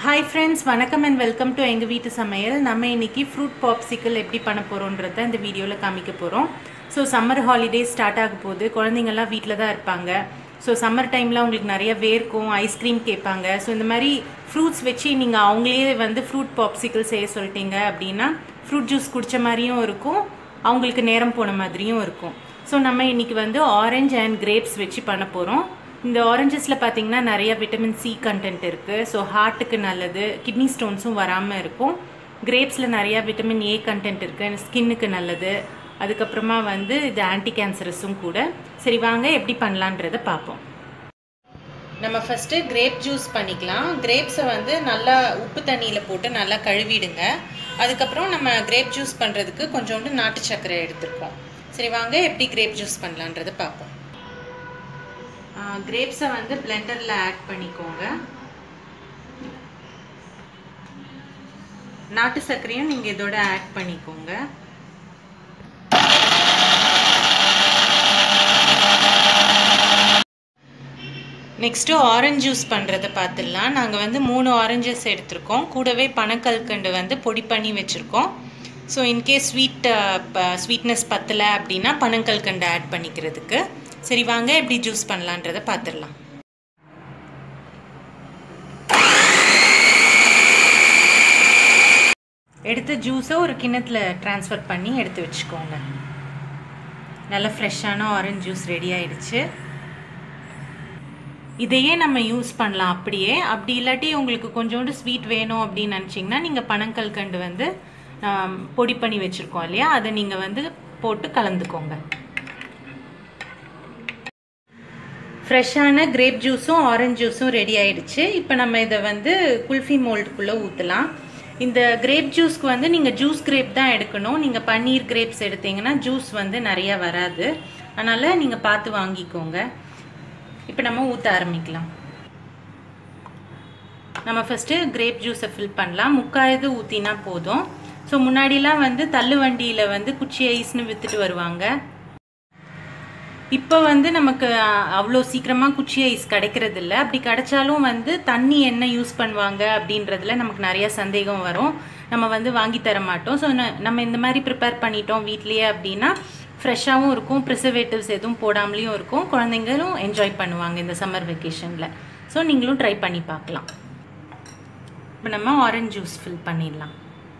hi friends வணக்கம் and welcome to எங்கள் வீட்டு சமையல் நம்ம இன்னைக்கு ஃப்ரூட் பாப்சிக்கல் எப்படி பண்ண போகிறோன்றத இந்த வீடியோவில் காமிக்க போகிறோம் ஸோ சம்மர் ஹாலிடேஸ் ஸ்டார்ட் ஆக போகுது குழந்தைங்கள்லாம் வீட்டில் தான் இருப்பாங்க ஸோ சம்மர் டைமில் அவங்களுக்கு நிறைய வேர்க்கும் ஐஸ்கிரீம் கேட்பாங்க ஸோ இந்த மாதிரி ஃப்ரூட்ஸ் வச்சு நீங்கள் அவங்களே வந்து ஃப்ரூட் பாப்சிக்கல் செய்ய சொல்லிட்டீங்க அப்படின்னா ஃப்ரூட் ஜூஸ் குடித்த மாதிரியும் இருக்கும் அவங்களுக்கு நேரம் போன மாதிரியும் இருக்கும் ஸோ நம்ம இன்னைக்கு வந்து ஆரஞ்சு அண்ட் கிரேப்ஸ் வச்சு பண்ண போகிறோம் இந்த ஆரஞ்சஸில் பார்த்தீங்கன்னா நிறைய விட்டமின் சி கண்டென்ட் இருக்குது ஸோ ஹார்ட்டுக்கு நல்லது கிட்னி ஸ்டோன்ஸும் வராமல் இருக்கும் கிரேப்ஸில் நிறையா விட்டமின் ஏ கண்டென்ட் இருக்குது ஸ்கின்னுக்கு நல்லது அதுக்கப்புறமா வந்து இது ஆன்டி கேன்சரஸும் கூட சரி வாங்க எப்படி பண்ணலான்றதை பார்ப்போம் நம்ம ஃபஸ்ட்டு கிரேப் ஜூஸ் பண்ணிக்கலாம் கிரேப்ஸை வந்து நல்லா உப்பு தண்ணியில் போட்டு நல்லா கழுவிடுங்க அதுக்கப்புறம் நம்ம கிரேப் ஜூஸ் பண்ணுறதுக்கு கொஞ்சோண்டு நாட்டு சர்க்கரை எடுத்துருக்கோம் சரி வாங்க எப்படி கிரேப் ஜூஸ் பண்ணலான்றதை பார்ப்போம் கிரேப்ஸை வந்து பிளெண்டரில் ஆட் பண்ணிக்கோங்க நாட்டு சர்க்கரையும் நீங்கள் இதோட ஆட் பண்ணிக்கோங்க நெக்ஸ்ட்டு ஆரஞ்ச் ஜூஸ் பண்ணுறதை பார்த்துடலாம் நாங்கள் வந்து மூணு ஆரஞ்சஸ் எடுத்திருக்கோம் கூடவே பனக்கல்கண்டு வந்து பொடி பண்ணி வச்சுருக்கோம் ஸோ இன்கேஸ் ஸ்வீட் ஸ்வீட்னஸ் பத்தலை அப்படின்னா பனங்கல்கண்டு ஆட் பண்ணிக்கிறதுக்கு சரி வாங்க எப்படி ஜூஸ் பண்ணலான்றதை பார்த்துடலாம் எடுத்த ஜூஸை ஒரு கிண்ணத்தில் ட்ரான்ஸ்ஃபர் பண்ணி எடுத்து வச்சுக்கோங்க நல்ல ஃப்ரெஷ்ஷான ஆரஞ்ச் ஜூஸ் ரெடி ஆயிடுச்சு இதையே நம்ம யூஸ் பண்ணலாம் அப்படியே அப்படி இல்லாட்டி உங்களுக்கு கொஞ்சோண்டு ஸ்வீட் வேணும் அப்படின்னு நினச்சிங்கன்னா நீங்கள் பனங்கல்கண்டு வந்து பொடி பண்ணி வச்சுருக்கோம் இல்லையா அதை நீங்கள் வந்து போட்டு கலந்துக்கோங்க ஃப்ரெஷ்ஷான கிரேப் ஜூஸும் ஆரஞ்ச் ஜூஸும் ரெடி ஆயிடுச்சு இப்போ நம்ம இதை வந்து குல்ஃபி மோல்டுக்குள்ளே ஊற்றலாம் இந்த கிரேப் ஜூஸ்க்கு வந்து நீங்கள் ஜூஸ் கிரேப் தான் எடுக்கணும் நீங்கள் பன்னீர் கிரேப்ஸ் எடுத்தீங்கன்னா ஜூஸ் வந்து நிறையா வராது அதனால் நீங்கள் பார்த்து வாங்கிக்கோங்க இப்போ நம்ம ஊற்ற ஆரம்பிக்கலாம் நம்ம ஃபஸ்ட்டு கிரேப் ஜூஸை ஃபில் பண்ணலாம் முக்காயது ஊற்றினா போதும் ஸோ முன்னாடிலாம் வந்து தள்ளு வண்டியில் வந்து குச்சி ஐஸ்னு விற்றுட்டு வருவாங்க இப்போ வந்து நமக்கு அவ்வளோ சீக்கிரமாக குச்சி ஐஸ் கிடைக்கிறது இல்லை அப்படி கிடைச்சாலும் வந்து தண்ணி என்ன யூஸ் பண்ணுவாங்க அப்படின்றதுல நமக்கு நிறைய சந்தேகம் வரும் நம்ம வந்து வாங்கி தர மாட்டோம் ஸோ நம்ம இந்த மாதிரி ப்ரிப்பேர் பண்ணிட்டோம் வீட்லேயே அப்படின்னா ஃப்ரெஷ்ஷாகவும் இருக்கும் ப்ரிசர்வேட்டிவ்ஸ் எதுவும் போடாமலேயும் இருக்கும் குழந்தைங்களும் என்ஜாய் பண்ணுவாங்க இந்த சம்மர் வெக்கேஷனில் ஸோ நீங்களும் ட்ரை பண்ணி பார்க்கலாம் இப்போ நம்ம ஆரஞ்ச் ஜூஸ் ஃபில் பண்ணிடலாம்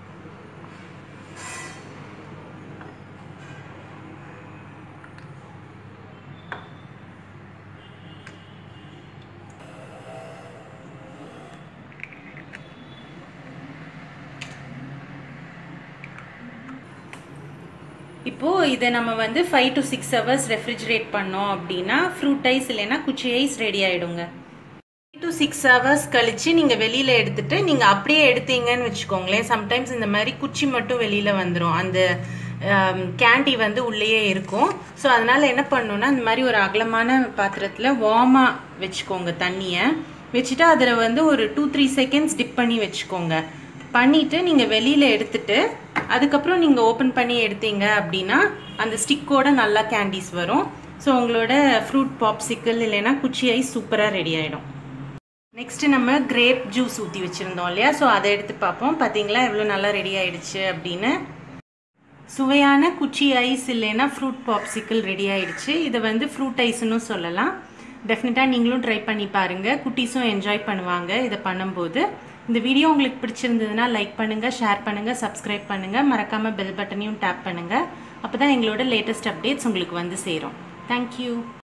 இப்போது இதை நம்ம வந்து five to six hours refrigerate பண்ணோம் அப்படின்னா ஃப்ரூட் ஐஸ் இல்லைன்னா குச்சி ஐஸ் ரெடி ஆகிடுங்க ஃபைவ் டு சிக்ஸ் ஹவர்ஸ் கழித்து நீங்கள் வெளியில் எடுத்துட்டு நீங்கள் அப்படியே எடுத்தீங்கன்னு வச்சுக்கோங்களேன் சம்டைம்ஸ் இந்த மாதிரி குச்சி மட்டும் வெளியில் வந்துடும் அந்த கேண்டி வந்து உள்ளேயே இருக்கும் ஸோ அதனால் என்ன பண்ணணுன்னா இந்த மாதிரி ஒரு அகலமான பாத்திரத்தில் வார்மாக வச்சுக்கோங்க தண்ணியை வச்சுட்டு அதில் வந்து ஒரு டூ த்ரீ செகண்ட்ஸ் டிப் பண்ணி வச்சுக்கோங்க பண்ணிவிட்டு நீங்கள் வெளியில் எடுத்துட்டு அதுக்கப்புறம் நீங்கள் ஓப்பன் பண்ணி எடுத்தீங்க அப்படின்னா அந்த ஸ்டிக்கோட நல்லா கேண்டீஸ் வரும் ஸோ உங்களோட ஃப்ரூட் பாப்சிக்கல் இல்லைன்னா குச்சி ஐஸ் சூப்பராக ரெடி ஆகிடும் நெக்ஸ்ட்டு நம்ம கிரேப் ஜூஸ் ஊற்றி வச்சுருந்தோம் இல்லையா ஸோ அதை எடுத்து பார்ப்போம் பார்த்தீங்களா எவ்வளோ நல்லா ரெடி ஆகிடுச்சு அப்படின்னு சுவையான குச்சி ஐஸ் இல்லைன்னா ஃப்ரூட் பாப்சிக்கல் ரெடி ஆகிடுச்சு இதை வந்து ஃப்ரூட் ஐஸ்னு சொல்லலாம் டெஃபினட்டாக நீங்களும் ட்ரை பண்ணி பாருங்கள் குட்டீஸும் என்ஜாய் பண்ணுவாங்க இதை பண்ணும்போது இந்த வீடியோ உங்களுக்கு பிடிச்சிருந்ததுன்னா லைக் பண்ணுங்கள் ஷேர் பண்ணுங்கள் சப்ஸ்கிரைப் பண்ணுங்கள் மறக்காமல் பெல் பட்டனையும் டேப் பண்ணுங்கள் அப்போ தான் எங்களோட லேட்டஸ்ட் அப்டேட்ஸ் உங்களுக்கு வந்து சேரும் தேங்க்யூ